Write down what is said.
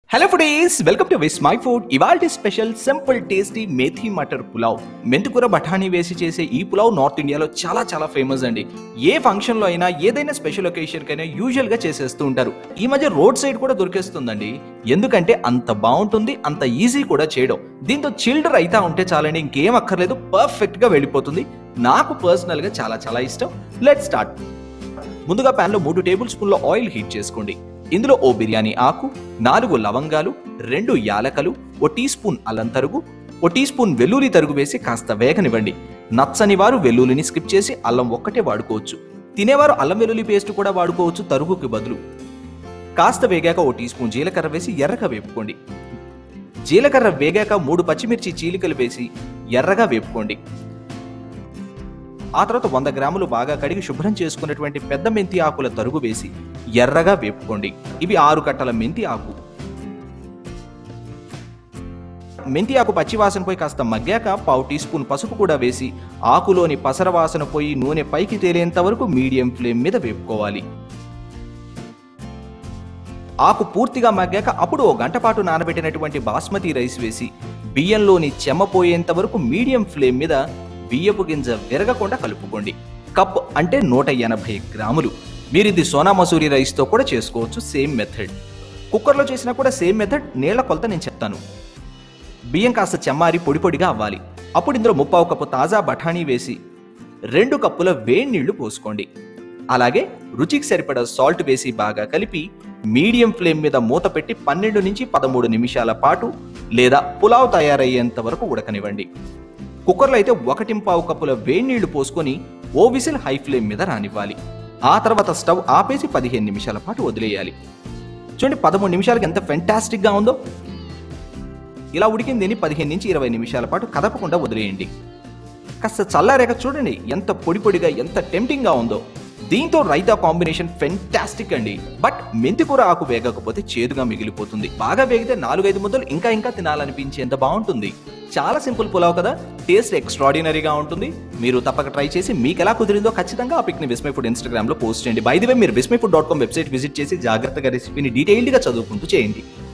hello foodies welcome to Vismai food ఇవాల్టి special simple tasty methi matar pulao మెంతికూర బఠానీ వేసి చేసే ఈ పులావ్ నార్త్ ఇండియాలో చాలా చాలా ఫేమస్ అండి ఏ ఫంక్షన్లో అయినా ఏదైనా స్పెషల్ ఒకేషన్కైనా యూజువల్గా చేసేస్తూ ఉంటారు ఈ మధ్య రోడ్ సైడ్ కూడా దొరికేస్తుందండి ఎందుకంటే అంత బాగుంటుంది అంత ఈజీ కూడా చేయడం దీంతో చిల్డ్ రైతా ఉంటే చాలండి ఇంకేం అక్కర్లేదు పర్ఫెక్ట్గా వెళ్ళిపోతుంది నాకు పర్సనల్గా చాలా చాలా ఇష్టం లెట్ స్టార్ట్ ముందుగా ప్యాన్లో మూడు టేబుల్ స్పూన్ల ఆయిల్ హీట్ చేసుకోండి ఇందులో ఓ బిర్యానీ ఆకు నాలుగు లవంగాలు రెండు యాలకలు ఓ టీ స్పూన్ అల్లం తరుగు ఓ టీ స్పూన్ వెల్లుల్లి తరుగు వేసి కాస్త వేగనివ్వండి నచ్చని వారు వెల్లుల్లిని స్కిప్ చేసి అల్లం ఒక్కటే వాడుకోవచ్చు తినేవారు అల్లం వెల్లుల్లి పేస్ట్ కూడా వాడుకోవచ్చు తరుగుకి బదులు కాస్త వేగాక ఓ టీ స్పూన్ జీలకర్ర వేసి ఎర్రగా వేపుకోండి జీలకర్ర వేగాక మూడు పచ్చిమిర్చి చీలికలు వేసి ఎర్రగా వేపుకోండి ఆ తర్వాత వంద గ్రాములు బాగా కడిగి శుభ్రం చేసుకున్నటువంటి పెద్ద మెంతి ఆకుల తరుగు వేసి ఎర్రగా వేపుకోండి ఇవి ఆరు కట్టల మెంతి ఆకు మెంతి ఆకు పచ్చివాసన పోయి కాస్త మగ్గాక పావు టీ స్పూన్ పసుపు కూడా వేసి ఆకులోని పసర వాసన పోయి నూనె పైకి తేలేంత వరకు మీడియం ఫ్లేమ్ మీద వేపుకోవాలి ఆకు పూర్తిగా మగ్గాక అప్పుడు ఓ గంట పాటు నానబెట్టినటువంటి బాస్మతి రైస్ వేసి బియ్యంలోని చెమ్మ పోయేంత వరకు మీడియం ఫ్లేమ్ మీద బియ్యపు గింజ విరగకుండా కలుపుకోండి కప్ అంటే నూట ఎనభై గ్రాములు మీరు ఇది సోనా మసూరి రైస్తో కూడా చేసుకోవచ్చు సేమ్ మెథడ్ కుక్కర్లో చేసినా కూడా సేమ్ మెథడ్ నీళ్ల కొలత నేను చెప్తాను బియ్యం కాస్త చెమ్మారి పొడి పొడిగా అవ్వాలి అప్పుడు ఇందులో ముప్పావు కప్పు తాజా బఠానీ వేసి రెండు కప్పుల వేడి నీళ్లు పోసుకోండి అలాగే రుచికి సరిపడా సాల్ట్ వేసి బాగా కలిపి మీడియం ఫ్లేమ్ మీద మూత పెట్టి పన్నెండు నుంచి పదమూడు నిమిషాల పాటు లేదా పులావ్ తయారయ్యేంత వరకు ఉడకనివ్వండి కుక్కర్లో అయితే ఒకటింపావు కప్పుల వేడి నీళ్లు పోసుకొని ఓ విసిల్ హై ఫ్లేమ్ మీద రానివ్వాలి ఆ తర్వాత స్టవ్ ఆపేసి పదిహేను నిమిషాల పాటు వదిలేయాలి చూడండి పదమూడు నిమిషాలకి ఎంత ఫెంటాస్టిక్గా ఉందో ఇలా ఉడికిందని పదిహేను నుంచి ఇరవై నిమిషాల పాటు కదపకుండా వదిలేయండి కాస్త చల్లారాక చూడండి ఎంత పొడి పొడిగా ఎంత టెంప్టింగ్గా ఉందో దీంతో రైతా కాంబినేషన్ ఫెంటాస్టిక్ అండి బట్ మెంతికూర ఆకు వేగకపోతే చేదుగా మిగిలిపోతుంది బాగా వేగితే నాలుగైదు ముద్దలు ఇంకా ఇంకా తినాలనిపించేంత బాగుంటుంది చాలా సింపుల్ పులావ్ కదా టేస్ట్ ఎక్స్ట్రాడినరీగా ఉంటుంది మీరు తప్పక ట్రై చేసి మీకు ఎలా కుదిరిందో ఖచ్చితంగా ఆ పిక్ని విస్మై ఫుడ్ ఇన్స్టాగ్రామ్లో పోస్ట్ చేయండి బై ది వే మీరు Vismai food dot com website visit చేసి జాగ్రత్తగా రెసిపీని డీటెయిల్డ్గా చదువుకుంటూ చేయండి